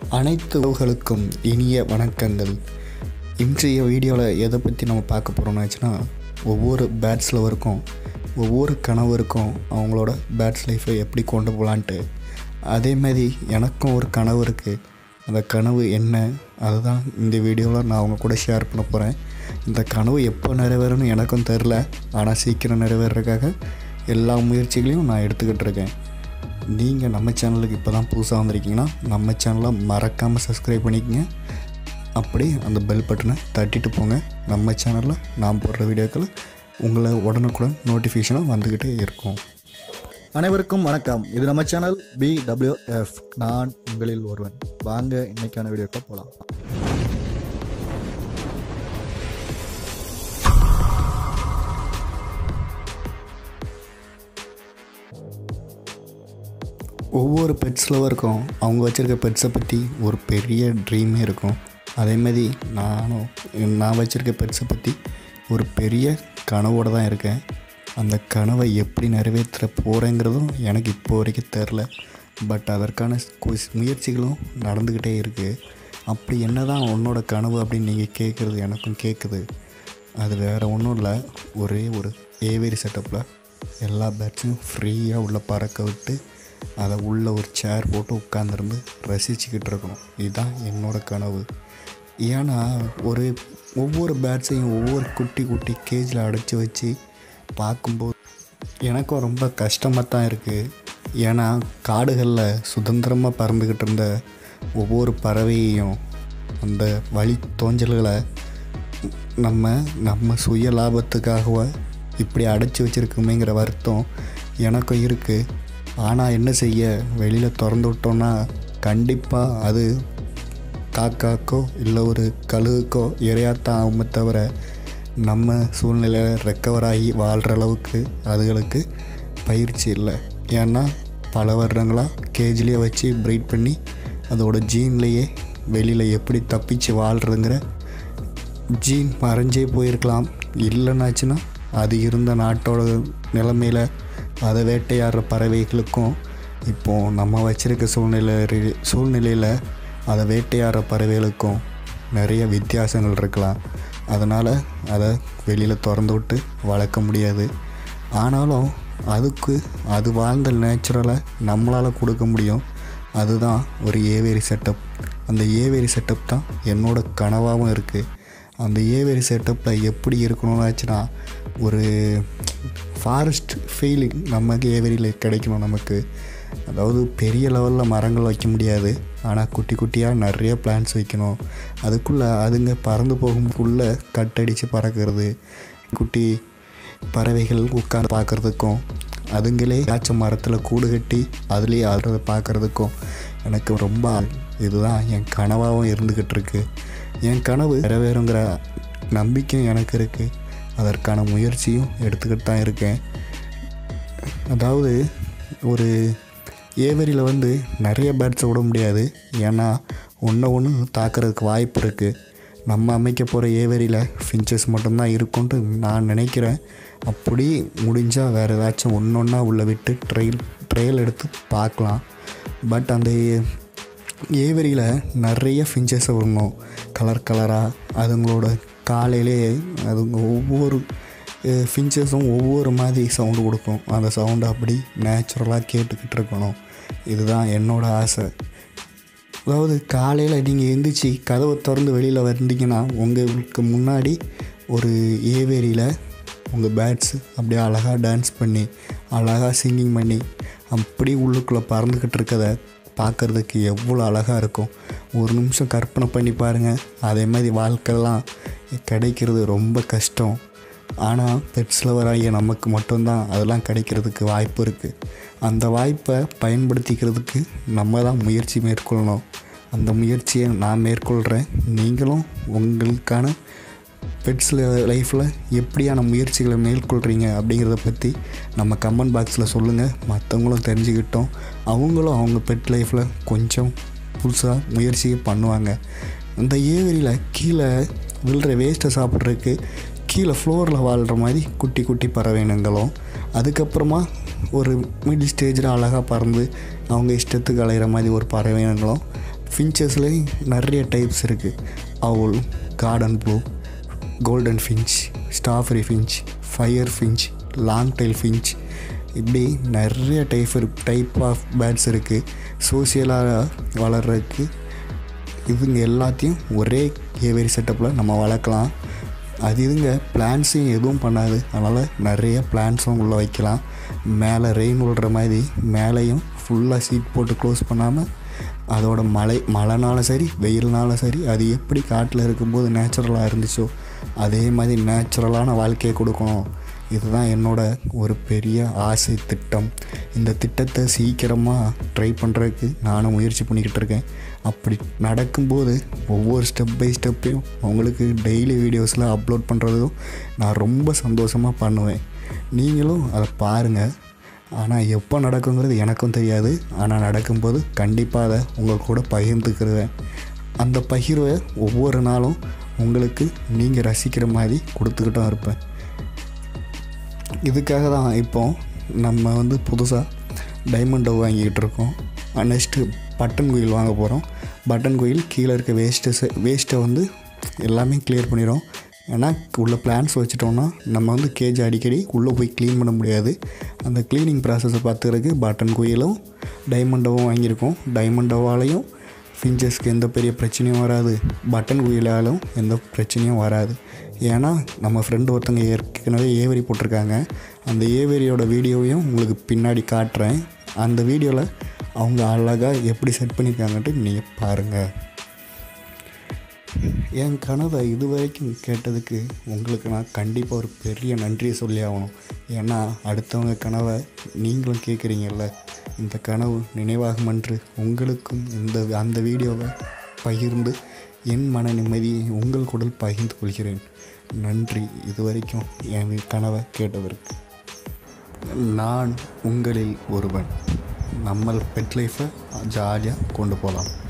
அனைத்து உறவுகளுக்கும் இனிய வணக்கங்கள் இன்றைய வீடியோவில் எதை பற்றி நம்ம பார்க்க போகிறோம்னாச்சுன்னா ஒவ்வொரு பேட்ஸ் லவருக்கும் ஒவ்வொரு கனவருக்கும் அவங்களோட பேட்ஸ் லைஃப்பை எப்படி கொண்டு போகலான்ட்டு அதே மாதிரி எனக்கும் ஒரு கனவு இருக்குது அந்த கனவு என்ன அதுதான் இந்த வீடியோவில் நான் அவங்க கூட ஷேர் பண்ண போகிறேன் இந்த கனவு எப்போ நிறைவேறும்னு எனக்கும் தெரில ஆனால் சீக்கிரம் நிறைவேறதுக்காக எல்லா முயற்சிகளையும் நான் எடுத்துக்கிட்டு இருக்கேன் நீங்கள் நம்ம சேனலுக்கு இப்போ தான் புதுசாக வந்திருக்கீங்கன்னா நம்ம சேனலை மறக்காமல் சப்ஸ்கிரைப் பண்ணிக்கங்க அப்படி அந்த பெல் பட்டனை தட்டிட்டு போங்க நம்ம சேனலில் நான் போடுற வீடியோக்கள் உங்களை உடனுக்குடன் நோட்டிஃபிகேஷனாக வந்துக்கிட்டே இருக்கும் அனைவருக்கும் வணக்கம் இது நம்ம சேனல் பி எஃப் நான் உங்களில் ஒருவன் வாங்க இன்னைக்கான வீடியோக்கு போகலாம் ஒவ்வொரு பெட்ஸ் லவருக்கும் அவங்க வச்சுருக்க பெட்ஸை பற்றி ஒரு பெரிய ட்ரீமே இருக்கும் அதேமாதிரி நானும் நான் வச்சுருக்க பெட்ஸை பற்றி ஒரு பெரிய கனவோடு தான் இருக்கேன் அந்த கனவை எப்படி நிறைவேற்ற போகிறேங்கிறதும் எனக்கு இப்போ வரைக்கும் தெரில பட் அதற்கான கு- முயற்சிகளும் நடந்துக்கிட்டே இருக்குது அப்படி என்ன தான் உன்னோட கனவு அப்படின்னு நீங்கள் கேட்குறது எனக்கும் கேட்குது அது வேறு ஒன்றும் இல்லை ஒரே ஒரு ஏவேரி செட்டப்பில் எல்லா பேட்ஸையும் ஃப்ரீயாக உள்ளே பறக்க விட்டு அதை உள்ள ஒரு சேர் போட்டு உட்காந்துருந்து ரசிச்சுக்கிட்டு இருக்கணும் இதுதான் என்னோட கனவு ஏன்னா ஒரு ஒவ்வொரு பேட்ஸையும் ஒவ்வொரு குட்டி குட்டி கேஜில் அடைச்சி வச்சு பார்க்கும்போது எனக்கும் ரொம்ப கஷ்டமாக தான் இருக்குது ஏன்னா காடுகளில் சுதந்திரமாக பறந்துக்கிட்டு இருந்த ஒவ்வொரு பறவையையும் அந்த வழி தோஞ்சல்களை நம்ம நம்ம சுய லாபத்துக்காகவோ இப்படி அடைச்சி வச்சுருக்குமேங்கிற வருத்தம் எனக்கும் இருக்குது ஆனால் என்ன செய்ய வெளியில் திறந்து விட்டோன்னா கண்டிப்பாக அது காக்காக்கோ இல்லை ஒரு கழுகுக்கோ இரையாத்தான் ஆகுமே தவிர நம்ம சூழ்நிலையில் ரெக்கவர் ஆகி வாழ்கிற அளவுக்கு அதுகளுக்கு பயிற்சி இல்லை ஏன்னா பல வருடங்களாக கேஜிலேயே வச்சு ப்ரீட் பண்ணி அதோட ஜீன்லேயே வெளியில் எப்படி தப்பிச்சு வாழ்கிறதுங்கிற ஜீன் மறைஞ்சே போயிருக்கலாம் இல்லைன்னாச்சுன்னா அது இருந்த நாட்டோட நிலைமையில் அதை வேட்டையாடுற பறவைகளுக்கும் இப்போது நம்ம வச்சிருக்க சூழ்நிலை சூழ்நிலையில் அதை வேட்டையாடுற பறவைகளுக்கும் நிறைய வித்தியாசங்கள் இருக்கலாம் அதனால் அதை வெளியில் திறந்து விட்டு வளர்க்க முடியாது ஆனாலும் அதுக்கு அது வாழ்ந்த நேச்சுரலை நம்மளால் கொடுக்க முடியும் அதுதான் ஒரு ஏவேரி செட்டப் அந்த ஏவேரி செட்டப் தான் என்னோட கனவாகவும் இருக்குது அந்த ஏவேரி செட்டப்பில் எப்படி இருக்கணும்னாச்சுன்னா ஒரு ஃபாரஸ்ட் ஃபீலிங் நமக்கு ஏவேரியில் கிடைக்கணும் நமக்கு அதாவது பெரிய லெவலில் மரங்கள் வைக்க முடியாது ஆனால் குட்டி குட்டியாக நிறைய பிளான்ஸ் வைக்கணும் அதுக்குள்ளே அதுங்க பறந்து போகும்போதுக்குள்ளே கட்டடித்து பறக்கிறது குட்டி பறவைகள் உட்காந்து பார்க்குறதுக்கும் அதுங்களே காய்ச்ச மரத்தில் கூடு கட்டி அதுலேயே ஆடுறத பார்க்குறதுக்கும் எனக்கு ரொம்ப இதுதான் என் கனவாகவும் இருந்துக்கிட்டு இருக்கு என் கனவு நிறைவேறுங்கிற நம்பிக்கையும் எனக்கு இருக்குது அதற்கான முயற்சியும் எடுத்துக்கிட்டு தான் இருக்கேன் அதாவது ஒரு ஏவரியில் வந்து நிறைய பேர்ட்ஸை விட முடியாது ஏன்னா ஒன்று ஒன்று தாக்குறதுக்கு வாய்ப்பு இருக்குது நம்ம அமைக்க போகிற ஏவரியில் ஃபின்ச்சஸ் மட்டும்தான் இருக்கும்ட்டு நான் நினைக்கிறேன் அப்படி முடிஞ்சால் வேறு ஏதாச்சும் ஒன்று ஒன்றா உள்ள விட்டு ட்ரெயில் ட்ரையல் எடுத்து பார்க்கலாம் பட் அந்த ஏவரியில் நிறைய ஃபின்ச்சஸை விடணும் கலர் கலராக அதுங்களோட காலையிலே அதுங்க ஒவ்வொரு ஃபின்ச்சஸும் ஒவ்வொரு மாதிரி சவுண்டு கொடுக்கும் அந்த சவுண்டை அப்படி நேச்சுரலாக கேட்டுக்கிட்டு இருக்கணும் இதுதான் என்னோட ஆசை அதாவது காலையில் நீங்கள் எந்திரிச்சு கதவை திறந்து வெளியில் வந்தீங்கன்னா உங்களுக்கு முன்னாடி ஒரு ஏவேரியில் உங்கள் பேட்ஸ் அப்படியே அழகாக டான்ஸ் பண்ணி அழகாக சிங்கிங் பண்ணி அப்படி உள்ளுக்குள்ளே பறந்துக்கிட்டு இருக்கத பார்க்குறதுக்கு எவ்வளோ அழகாக இருக்கும் ஒரு நிமிஷம் கற்பனை பண்ணி பாருங்கள் அதே மாதிரி வாழ்க்கைலாம் கிடைக்கிறது ரொம்ப கஷ்டம் ஆனால் பெட்ஸ் லவராகிய நமக்கு மட்டும்தான் அதெல்லாம் கிடைக்கிறதுக்கு வாய்ப்பு இருக்குது அந்த வாய்ப்பை பயன்படுத்திக்கிறதுக்கு நம்ம தான் முயற்சி மேற்கொள்ளணும் அந்த முயற்சியை நான் மேற்கொள்கிறேன் நீங்களும் உங்களுக்கான பெட்ஸ் லைஃப்பில் எப்படியான முயற்சிகளை மேற்கொள்கிறீங்க அப்படிங்கிறத பற்றி நம்ம கமெண்ட் பாக்ஸில் சொல்லுங்கள் மற்றவங்களும் தெரிஞ்சுக்கிட்டோம் அவங்களும் அவங்க பெட் லைஃப்பில் கொஞ்சம் புதுசாக முயற்சி பண்ணுவாங்க அந்த ஏவரியில் கீழே விழுற வேஸ்ட்டை சாப்பிட்றதுக்கு கீழே ஃப்ளோரில் வாழ்கிற மாதிரி குட்டி குட்டி பறவைனங்களும் அதுக்கப்புறமா ஒரு மிடில் ஸ்டேஜில் அழகாக பறந்து அவங்க இஷ்டத்துக்கு அலைகிற மாதிரி ஒரு பறவைனங்களும் ஃபின்ச்சஸ்லேயும் நிறைய டைப்ஸ் இருக்குது owl garden blue golden finch strawberry finch fire finch long tail finch இப்படி நிறைய டைப் டைப் ஆஃப் பேர்ட்ஸ் இருக்குது சோசியலாக வளர்கிறதுக்கு இவங்க எல்லாத்தையும் ஒரே ஏவேரி செட்டப்பில் நம்ம வளர்க்கலாம் அது இதுங்க பிளான்ஸையும் எதுவும் பண்ணாது அதனால் நிறைய பிளான்ஸும் உள்ளே வைக்கலாம் மேலே ரெயின் விழுற மாதிரி மேலேயும் ஃபுல்லாக சீட் போட்டு க்ளோஸ் பண்ணாமல் அதோட மழை மழைனாலும் சரி வெயில்னாலும் சரி அது எப்படி காட்டில் இருக்கும்போது நேச்சுரலாக இருந்துச்சோ அதே மாதிரி நேச்சுரலான வாழ்க்கையை கொடுக்கணும் இதுதான் என்னோட ஒரு பெரிய ஆசை திட்டம் இந்த திட்டத்தை சீக்கிரமாக ட்ரை பண்ணுறதுக்கு நானும் முயற்சி பண்ணிக்கிட்டு இருக்கேன் அப்படி நடக்கும்போது ஒவ்வொரு ஸ்டெப் பை ஸ்டெப்பையும் உங்களுக்கு டெய்லி வீடியோஸில் அப்லோட் பண்ணுறதும் நான் ரொம்ப சந்தோஷமாக பண்ணுவேன் நீங்களும் அதை பாருங்கள் ஆனால் எப்போ நடக்குங்கிறது எனக்கும் தெரியாது ஆனால் நடக்கும்போது கண்டிப்பாக அதை உங்கள் கூட பகிர்ந்துக்கிடுவேன் அந்த பகிர்வை ஒவ்வொரு நாளும் உங்களுக்கு நீங்கள் ரசிக்கிற மாதிரி கொடுத்துக்கிட்டும் இருப்பேன் இதுக்காக தான் இப்போ நம்ம வந்து புதுசாக டைமண்ட் டவ் வாங்கிக்கிட்டு இருக்கோம் நெக்ஸ்ட்டு பட்டன் குயில் வாங்க போகிறோம் பட்டன் குயில் கீழே இருக்க வேஸ்ட்டு வேஸ்ட்டை வந்து எல்லாமே கிளியர் பண்ணிடும் ஏன்னா உள்ள பிளான்ஸ் வச்சுட்டோம்னா நம்ம வந்து கேஜ் அடிக்கடி உள்ளே போய் க்ளீன் பண்ண முடியாது அந்த க்ளீனிங் ப்ராசஸை பார்த்துக்கிறதுக்கு பட்டன் குயிலும் டைமண்டவும் வாங்கியிருக்கோம் டைமண்டவாலையும் ஃபிஞ்சஸ்க்கு எந்த பெரிய பிரச்சனையும் வராது பட்டன் குயிலாலும் எந்த பிரச்சனையும் வராது ஏன்னா நம்ம ஃப்ரெண்டு ஒருத்தங்க ஏற்கனவே ஏவரி போட்டிருக்காங்க அந்த ஏவரியோட வீடியோவையும் உங்களுக்கு பின்னாடி காட்டுறேன் அந்த வீடியோவில் அவங்க அழகாக எப்படி செட் பண்ணியிருக்காங்கன்ட்டு நீங்கள் பாருங்கள் என் கனவை இது வரைக்கும் கேட்டதுக்கு உங்களுக்கு நான் கண்டிப்பாக ஒரு பெரிய நன்றியை சொல்லி ஆகணும் ஏன்னா அடுத்தவங்க கனவை நீங்களும் கேட்குறீங்கல்ல இந்த கனவு நினைவாகுமன்று உங்களுக்கும் இந்த அந்த வீடியோவை பகிர்ந்து என் மன நிம்மதியை உங்கள் குடல் பகிர்ந்து கொள்கிறேன் நன்றி இது வரைக்கும் என் கனவை கேட்டதற்கு நான் உங்களில் ஒருவன் நம்ம பெட் லைஃப்பை ஜாலியாக கொண்டு போகலாம்